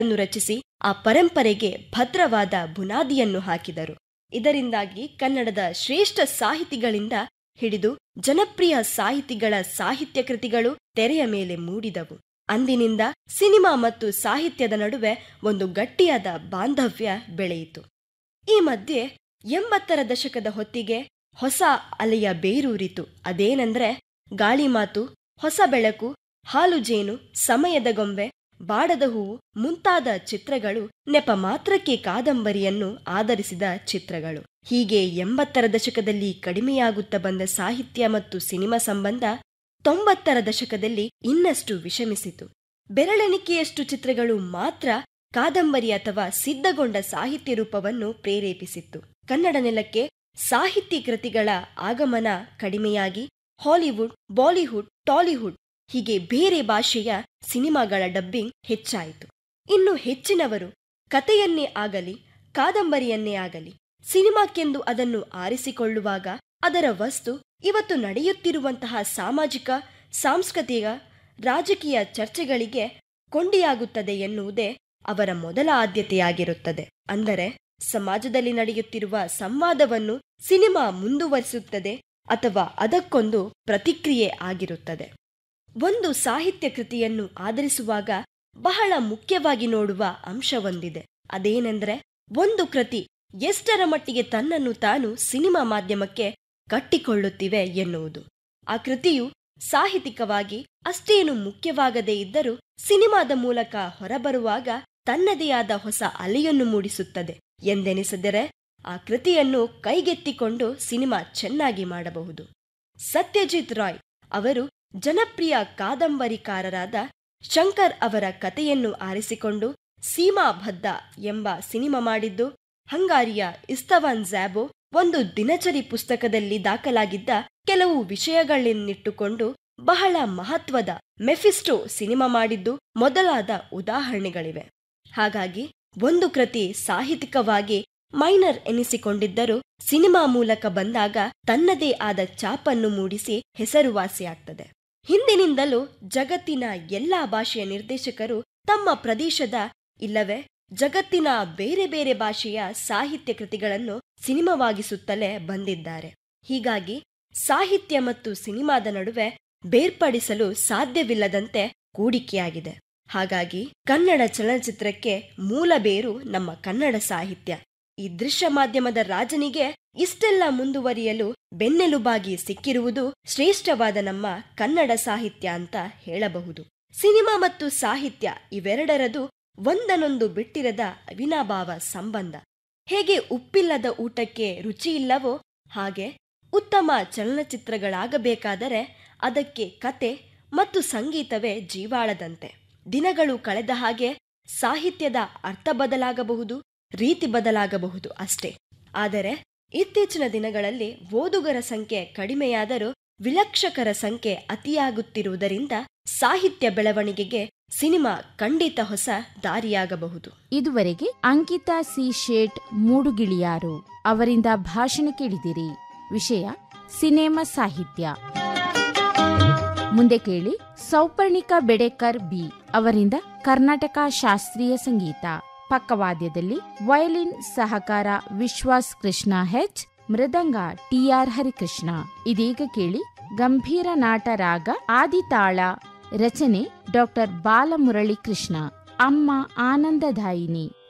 ಅನ್ನು ರಚಿಸಿ ಆ ಪರಂಪರೆಗೆ ಭದ್ರವಾದ ಬುನಾದಿಯನ್ನು ಹಾಕಿದರು ಇದರಿಂದಾಗಿ ಕನ್ನಡದ ಶ್ರೇಷ್ಠ ಸಾಹಿತಿಗಳಿಂದ ಹಿಡಿದು ಜನಪ್ರಿಯ ಸಾಹಿತಿಗಳ ಸಾಹಿತ್ಯ ಕೃತಿಗಳು ತೆರೆಯ ಮೇಲೆ ಮೂಡಿದವು ಅಂದಿನಿಂದ ಸಿನಿಮಾ ಮತ್ತು ಸಾಹಿತ್ಯದ ನಡುವೆ ಒಂದು ಗಟ್ಟಿಯಾದ ಬಾಂಧವ್ಯ ಬೆಳೆಯಿತು ಈ ಮಧ್ಯೆ ಎಂಬತ್ತರ ದಶಕದ ಹೊತ್ತಿಗೆ ಹೊಸ ಅಲೆಯ ಬೇರೂರಿತು ಅದೇನೆಂದ್ರೆ ಗಾಳಿ ಮಾತು ಹೊಸ ಬೆಳಕು ಹಾಲು ಜೇನು ಸಮಯದ ಗೊಂಬೆ ಬಾಡದ ಹೂವು ಮುಂತಾದ ಚಿತ್ರಗಳು ನೆಪ ಮಾತ್ರಕ್ಕೆ ಕಾದಂಬರಿಯನ್ನು ಆಧರಿಸಿದ ಚಿತ್ರಗಳು ಹೀಗೆ ಎಂಬತ್ತರ ದಶಕದಲ್ಲಿ ಕಡಿಮೆಯಾಗುತ್ತಾ ಬಂದ ಸಾಹಿತ್ಯ ಮತ್ತು ಸಿನಿಮಾ ಸಂಬಂಧ ತೊಂಬತ್ತರ ದಶಕದಲ್ಲಿ ಇನ್ನಷ್ಟು ವಿಷಮಿಸಿತು ಬೆರಳೆಣಿಕೆಯಷ್ಟು ಚಿತ್ರಗಳು ಮಾತ್ರ ಕಾದಂಬರಿ ಅಥವಾ ಸಿದ್ಧಗೊಂಡ ಸಾಹಿತ್ಯ ರೂಪವನ್ನು ಪ್ರೇರೇಪಿಸಿತ್ತು ಕನ್ನಡ ನೆಲಕ್ಕೆ ಸಾಹಿತ್ಯ ಕೃತಿಗಳ ಆಗಮನ ಕಡಿಮೆಯಾಗಿ ಹಾಲಿವುಡ್ ಬಾಲಿವುಡ್ ಟಾಲಿವುಡ್ ಹೀಗೆ ಬೇರೆ ಭಾಷೆಯ ಸಿನಿಮಾಗಳ ಡಬ್ಬಿಂಗ್ ಹೆಚ್ಚಾಯಿತು ಇನ್ನು ಹೆಚ್ಚಿನವರು ಕಥೆಯನ್ನೇ ಆಗಲಿ ಕಾದಂಬರಿಯನ್ನೇ ಆಗಲಿ ಸಿನಿಮಾಕ್ಕೆಂದು ಅದನ್ನು ಆರಿಸಿಕೊಳ್ಳುವಾಗ ಅದರ ವಸ್ತು ಇವತ್ತು ನಡೆಯುತ್ತಿರುವಂತಹ ಸಾಮಾಜಿಕ ಸಾಂಸ್ಕೃತಿಕ ರಾಜಕೀಯ ಚರ್ಚೆಗಳಿಗೆ ಕೊಂಡಿಯಾಗುತ್ತದೆ ಎನ್ನುವುದೇ ಅವರ ಮೊದಲ ಆದ್ಯತೆಯಾಗಿರುತ್ತದೆ ಅಂದರೆ ಸಮಾಜದಲ್ಲಿ ನಡೆಯುತ್ತಿರುವ ಸಂವಾದವನ್ನು ಸಿನಿಮಾ ಮುಂದುವರಿಸುತ್ತದೆ ಅಥವಾ ಅದಕ್ಕೊಂದು ಪ್ರತಿಕ್ರಿಯೆ ಆಗಿರುತ್ತದೆ ಒಂದು ಸಾಹಿತ್ಯ ಕೃತಿಯನ್ನು ಆಧರಿಸುವಾಗ ಬಹಳ ಮುಖ್ಯವಾಗಿ ನೋಡುವ ಅಂಶವೊಂದಿದೆ ಅದೇನೆಂದ್ರೆ ಒಂದು ಕೃತಿ ಎಷ್ಟರ ಮಟ್ಟಿಗೆ ತನ್ನನ್ನು ತಾನು ಸಿನಿಮಾ ಮಾಧ್ಯಮಕ್ಕೆ ಕಟ್ಟಿಕೊಳ್ಳುತ್ತಿವೆ ಎನ್ನುವುದು ಆ ಕೃತಿಯು ಸಾಹಿತ್ಯಿಕವಾಗಿ ಅಷ್ಟೇನು ಮುಖ್ಯವಾಗದೇ ಇದ್ದರೂ ಸಿನಿಮಾದ ಮೂಲಕ ಹೊರಬರುವಾಗ ತನ್ನದೇ ಆದ ಹೊಸ ಅಲೆಯನ್ನು ಮೂಡಿಸುತ್ತದೆ ಎಂದೆನಿಸಿದರೆ ಆ ಕೃತಿಯನ್ನು ಕೈಗೆತ್ತಿಕೊಂಡು ಸಿನಿಮಾ ಚೆನ್ನಾಗಿ ಮಾಡಬಹುದು ಸತ್ಯಜಿತ್ ರಾಯ್ ಅವರು ಜನಪ್ರಿಯ ಕಾದಂಬರಿಕಾರರಾದ ಶಂಕರ್ ಅವರ ಕಥೆಯನ್ನು ಆರಿಸಿಕೊಂಡು ಸೀಮಾಬದ್ಧ ಎಂಬ ಸಿನಿಮಾ ಮಾಡಿದ್ದು ಹಂಗಾರಿಯ ಇಸ್ತವಾನ್ ಝ್ಯಾಬೋ ಒಂದು ದಿನಚರಿ ಪುಸ್ತಕದಲ್ಲಿ ದಾಖಲಾಗಿದ್ದ ಕೆಲವು ವಿಷಯಗಳನ್ನಿಟ್ಟುಕೊಂಡು ಬಹಳ ಮಹತ್ವದ ಮೆಫಿಸ್ಟೋ ಸಿನಿಮಾ ಮಾಡಿದ್ದು ಮೊದಲಾದ ಉದಾಹರಣೆಗಳಿವೆ ಹಾಗಾಗಿ ಒಂದು ಕೃತಿ ಸಾಹಿತ್ಯಿಕವಾಗಿ ಮೈನರ್ ಎನಿಸಿಕೊಂಡಿದ್ದರೂ ಸಿನಿಮಾ ಮೂಲಕ ಬಂದಾಗ ತನ್ನದೇ ಆದ ಚಾಪನ್ನು ಮೂಡಿಸಿ ಹೆಸರುವಾಸಿಯಾಗ್ತದೆ ಹಿಂದಿನಿಂದಲೂ ಜಗತ್ತಿನ ಎಲ್ಲಾ ಭಾಷೆಯ ನಿರ್ದೇಶಕರು ತಮ್ಮ ಪ್ರದೇಶದ ಇಲ್ಲವೇ ಜಗತ್ತಿನ ಬೇರೆ ಬೇರೆ ಭಾಷೆಯ ಸಾಹಿತ್ಯ ಕೃತಿಗಳನ್ನು ಸಿನಿಮಾವಾಗಿಸುತ್ತಲೇ ಬಂದಿದ್ದಾರೆ ಹೀಗಾಗಿ ಸಾಹಿತ್ಯ ಮತ್ತು ಸಿನಿಮಾದ ನಡುವೆ ಬೇರ್ಪಡಿಸಲು ಸಾಧ್ಯವಿಲ್ಲದಂತೆ ಕೂಡಿಕೆಯಾಗಿದೆ ಹಾಗಾಗಿ ಕನ್ನಡ ಚಲನಚಿತ್ರಕ್ಕೆ ಮೂಲ ಬೇರು ನಮ್ಮ ಕನ್ನಡ ಸಾಹಿತ್ಯ ಈ ದೃಶ್ಯ ಮಾಧ್ಯಮದ ರಾಜನಿಗೆ ಇಷ್ಟೆಲ್ಲ ಮುಂದುವರಿಯಲು ಬೆನ್ನೆಲುಬಾಗಿ ಸಿಕ್ಕಿರುವುದು ಶ್ರೇಷ್ಠವಾದ ನಮ್ಮ ಕನ್ನಡ ಸಾಹಿತ್ಯ ಅಂತ ಹೇಳಬಹುದು ಸಿನಿಮಾ ಮತ್ತು ಸಾಹಿತ್ಯ ಇವೆರಡರದು ಒಂದನೊಂದು ಬಿಟ್ಟಿರದ ಅವಿನಾಭಾವ ಸಂಬಂಧ ಹೇಗೆ ಉಪ್ಪಿಲ್ಲದ ಊಟಕ್ಕೆ ರುಚಿಯಿಲ್ಲವೋ ಹಾಗೆ ಉತ್ತಮ ಚಲನಚಿತ್ರಗಳಾಗಬೇಕಾದರೆ ಅದಕ್ಕೆ ಕತೆ ಮತ್ತು ಸಂಗೀತವೇ ಜೀವಾಳದಂತೆ ದಿನಗಳು ಕಳೆದ ಹಾಗೆ ಸಾಹಿತ್ಯದ ಅರ್ಥ ಬದಲಾಗಬಹುದು ರೀತಿ ಬದಲಾಗಬಹುದು ಅಷ್ಟೇ ಆದರೆ ಇತ್ತೀಚಿನ ದಿನಗಳಲ್ಲಿ ಓದುಗರ ಸಂಖ್ಯೆ ಕಡಿಮೆಯಾದರೂ ವಿಲಕ್ಷಕರ ಸಂಖ್ಯೆ ಅತಿಯಾಗುತ್ತಿರುವುದರಿಂದ ಸಾಹಿತ್ಯ ಬೆಳವಣಿಗೆಗೆ ಸಿನಿಮಾ ಖಂಡಿತ ಹೊಸ ದಾರಿಯಾಗಬಹುದು ಇದುವರೆಗೆ ಅಂಕಿತಾ ಸಿ ಶೇಟ್ ಮೂಡುಗಿಳಿಯಾರು ಅವರಿಂದ ಭಾಷಣ ಕೇಳಿದಿರಿ ವಿಷಯ ಸಿನೆಮಾ ಸಾಹಿತ್ಯ ಮುಂದೆ ಕೇಳಿ ಸೌಪರ್ಣಿಕಾ ಬೆಡೇಕರ್ ಬಿ ಅವರಿಂದ ಕರ್ನಾಟಕ ಶಾಸ್ತ್ರೀಯ ಸಂಗೀತ ಪಕ್ಕವಾದ್ಯದಲ್ಲಿ ವಯಲಿನ್ ಸಹಕಾರ ವಿಶ್ವಾಸ್ ಕೃಷ್ಣ ಹೆಚ್ ಮೃದಂಗ ಟಿಆರ್ ಹರಿಕೃಷ್ಣ ಇದೀಗ ಕೇಳಿ ಗಂಭೀರ ನಾಟ ರಾಗ ಆದಿತಾಳ ರಚನೆ ಡಾಕ್ಟರ್ ಬಾಲಮುರಳಿ ಕೃಷ್ಣ ಅಮ್ಮ ಆನಂದದಾಯಿನಿ